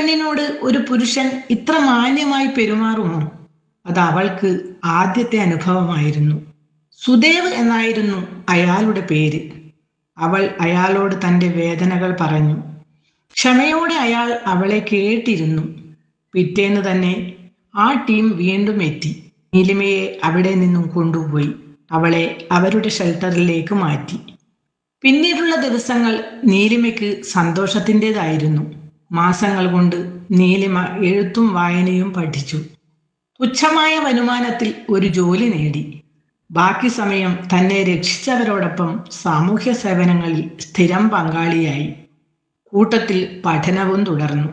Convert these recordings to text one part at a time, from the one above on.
പെണ്ണിനോട് ഒരു പുരുഷൻ ഇത്ര മാന്യമായി പെരുമാറുമോ അത് അവൾക്ക് ആദ്യത്തെ അനുഭവമായിരുന്നു സുദേവ് എന്നായിരുന്നു അയാളുടെ പേര് അവൾ അയാളോട് തന്റെ വേദനകൾ പറഞ്ഞു ക്ഷമയോടെ അയാൾ അവളെ കേട്ടിരുന്നു പിറ്റേന്ന് തന്നെ ആ ടീം വീണ്ടും എത്തി നീലിമയെ അവിടെ നിന്നും കൊണ്ടുപോയി അവളെ അവരുടെ ഷെൽട്ടറിലേക്ക് മാറ്റി പിന്നീടുള്ള ദിവസങ്ങൾ നീലിമയ്ക്ക് സന്തോഷത്തിൻ്റെതായിരുന്നു മാസങ്ങൾ കൊണ്ട് നീലിമ എഴുത്തും വായനയും പഠിച്ചു തുച്ഛമായ വരുമാനത്തിൽ ഒരു ജോലി നേടി ബാക്കി സമയം തന്നെ രക്ഷിച്ചവരോടൊപ്പം സാമൂഹ്യ സേവനങ്ങളിൽ സ്ഥിരം പങ്കാളിയായി കൂട്ടത്തിൽ പഠനവും തുടർന്നു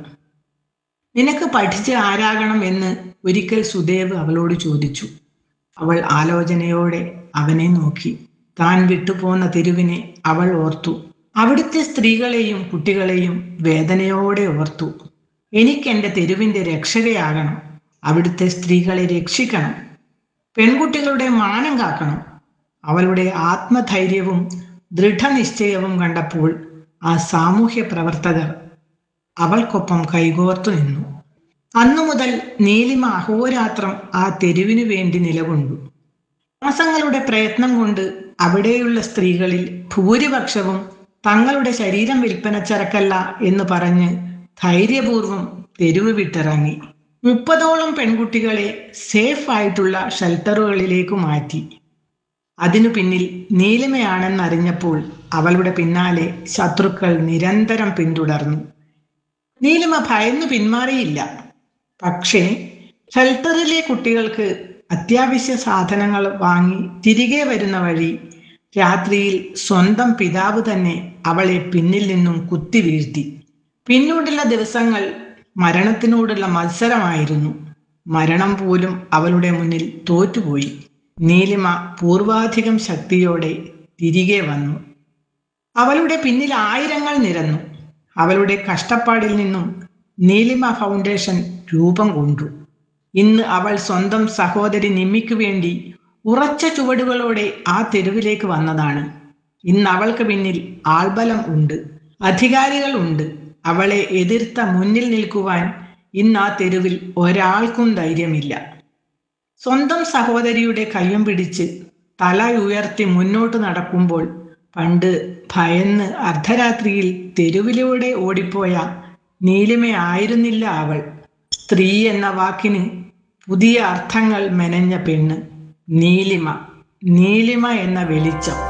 നിനക്ക് പഠിച്ച് ആരാകണം എന്ന് ഒരിക്കൽ സുദേവ് അവളോട് ചോദിച്ചു അവൾ ആലോചനയോടെ അവനെ നോക്കി താൻ വിട്ടുപോന്ന തെരുവിനെ അവൾ ഓർത്തു അവിടുത്തെ സ്ത്രീകളെയും കുട്ടികളെയും വേദനയോടെ ഓർത്തു എനിക്ക് എൻ്റെ തെരുവിൻ്റെ രക്ഷകയാകണം അവിടുത്തെ സ്ത്രീകളെ രക്ഷിക്കണം പെൺകുട്ടികളുടെ മാനം കാക്കണം അവളുടെ ആത്മധൈര്യവും ദൃഢനിശ്ചയവും കണ്ടപ്പോൾ ആ സാമൂഹ്യ പ്രവർത്തകർ അവൾക്കൊപ്പം കൈകോർത്തു നിന്നു അന്നു മുതൽ നീലിമ അഹോരാത്രം ആ തെരുവിനു വേണ്ടി നിലകൊണ്ടു മാസങ്ങളുടെ പ്രയത്നം കൊണ്ട് അവിടെയുള്ള സ്ത്രീകളിൽ ഭൂരിപക്ഷവും തങ്ങളുടെ ശരീരം വിൽപ്പന ചരക്കല്ല എന്ന് പറഞ്ഞ് ധൈര്യപൂർവം തെരുവ് വിട്ടിറങ്ങി മുപ്പതോളം പെൺകുട്ടികളെ സേഫ് ആയിട്ടുള്ള ഷെൽട്ടറുകളിലേക്ക് മാറ്റി അതിനു പിന്നിൽ നീലിമയാണെന്നറിഞ്ഞപ്പോൾ അവളുടെ പിന്നാലെ ശത്രുക്കൾ നിരന്തരം പിന്തുടർന്നു നീലിമ ഭയന്നു പിന്മാറിയില്ല പക്ഷേ ഷെൽട്ടറിലെ കുട്ടികൾക്ക് അത്യാവശ്യ സാധനങ്ങൾ വാങ്ങി തിരികെ വരുന്ന വഴി രാത്രിയിൽ സ്വന്തം പിതാവ് തന്നെ അവളെ പിന്നിൽ നിന്നും കുത്തി വീഴ്ത്തി പിന്നീടുള്ള ദിവസങ്ങൾ മരണത്തിനോടുള്ള മത്സരമായിരുന്നു മരണം പോലും അവളുടെ മുന്നിൽ തോറ്റുപോയി നീലിമ പൂർവാധികം ശക്തിയോടെ തിരികെ വന്നു അവളുടെ പിന്നിൽ ആയിരങ്ങൾ നിരന്നു അവളുടെ കഷ്ടപ്പാടിൽ നിന്നും നീലിമ ഫൗണ്ടേഷൻ രൂപം കൊണ്ടു ഇന്ന് അവൾ സ്വന്തം സഹോദരി നിമ്മിക്കു വേണ്ടി ഉറച്ച ചുവടുകളോടെ ആ തെരുവിലേക്ക് വന്നതാണ് ഇന്ന് അവൾക്ക് പിന്നിൽ ആൾബലം ഉണ്ട് അധികാരികൾ ഉണ്ട് അവളെ എതിർത്ത മുന്നിൽ നിൽക്കുവാൻ ഇന്ന് ആ തെരുവിൽ ഒരാൾക്കും ധൈര്യമില്ല സ്വന്തം സഹോദരിയുടെ കയ്യും പിടിച്ച് തല ഉയർത്തി മുന്നോട്ട് നടക്കുമ്പോൾ പണ്ട് ഭയന്ന് അർദ്ധരാത്രിയിൽ തെരുവിലൂടെ ഓടിപ്പോയ നീലിമയായിരുന്നില്ല അവൾ സ്ത്രീ എന്ന വാക്കിന് പുതിയ അർത്ഥങ്ങൾ മെനഞ്ഞ പെണ്ണ് നീലിമ നീലിമ എന്ന വെളിച്ചം